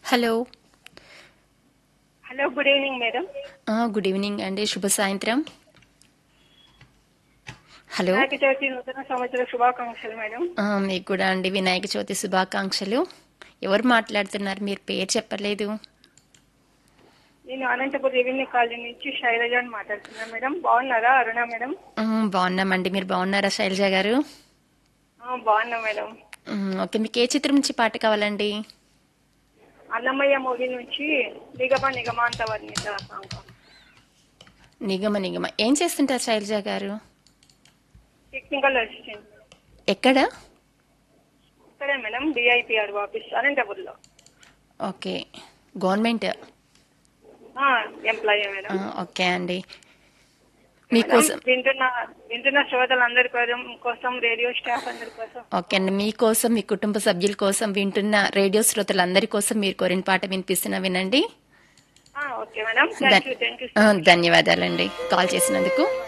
hello hello good evening madam ఆ, good evening అండి శుభ సాయంత్రం హలో వినాయక చవితి నూతన సంవత్సర శుభాకాంక్షలు మేడం ఆ, మీకు కూడా అండి వినాయక చవితి శుభాకాంక్షలు ఎవరు మాట్లాడుతున్నారు మీరు పేరు చెప్పలేదు నేను అనంతపురం రెవెన్యూ కాలనీ నుంచి శైలజ అని మాట్లాడుతున్నాను మేడం బాగున్నారా అరుణ మేడం ఆ, బాగున్నామండి మీరు బాగున్నారా శైలజ గారు ఆ, బాగున్నా మేడం ఉమ్, ఓకే మీకు ఏ చిత్రం నుంచి పాట కావాలండి అన్నమయ్య మూవీ నుంచి నిగమ నిగమాంత వర్ణిత సాంగ్ నిగమ నిగమ ఏం చేస్తుంటారు శైలజ గారు టెక్నికల్ అసిస్టెంట్ ఎక్కడ ఇక్కడే మేడం డిఐపిఆర్ ఆఫీస్ అనంతపురంలో ఓకే గవర్నమెంట్ ఎంప్లాయీ మేడం ఆ, ఓకే అండి మీకోసం మేడం, వింటున్న వింటున్న శ్రోతలందరి కోసం కోసం రేడియో స్టాఫ్ అందరి కోసం ఓకే అండి మీకోసం మీ కుటుంబ సభ్యుల కోసం వింటున్న రేడియో శ్రోతలందరి కోసం మీరు కోరిన పాట వినిపిస్తున్నా వినండి ఆ, okay madam thank you thank you ఆ, ధన్యవాదాలండి కాల్ చేసినందుకు